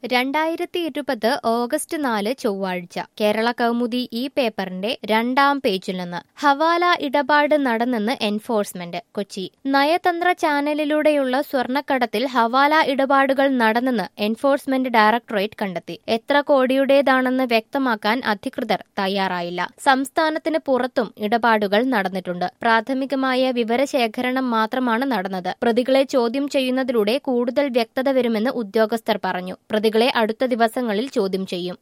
രണ്ടായിരത്തി ഇരുപത് ഓഗസ്റ്റ് നാല് ചൊവ്വാഴ്ച കേരള കൗമുദി ഈ പേപ്പറിന്റെ രണ്ടാം പേജിൽ നിന്ന് ഹവാല ഇടപാട് നടന്നെന്ന് എൻഫോഴ്സ്മെന്റ് കൊച്ചി നയതന്ത്ര ചാനലിലൂടെയുള്ള സ്വർണ്ണക്കടത്തിൽ ഹവാല ഇടപാടുകൾ നടന്നെന്ന് എൻഫോഴ്സ്മെന്റ് ഡയറക്ടറേറ്റ് കണ്ടെത്തി എത്ര കോടിയുടേതാണെന്ന് വ്യക്തമാക്കാൻ അധികൃതർ തയ്യാറായില്ല സംസ്ഥാനത്തിന് പുറത്തും ഇടപാടുകൾ നടന്നിട്ടുണ്ട് പ്രാഥമികമായ വിവരശേഖരണം മാത്രമാണ് നടന്നത് പ്രതികളെ ചോദ്യം ചെയ്യുന്നതിലൂടെ കൂടുതൽ വ്യക്തത വരുമെന്ന് ഉദ്യോഗസ്ഥർ പറഞ്ഞു പ്രതികളെ അടുത്ത ദിവസങ്ങളിൽ ചോദ്യം ചെയ്യും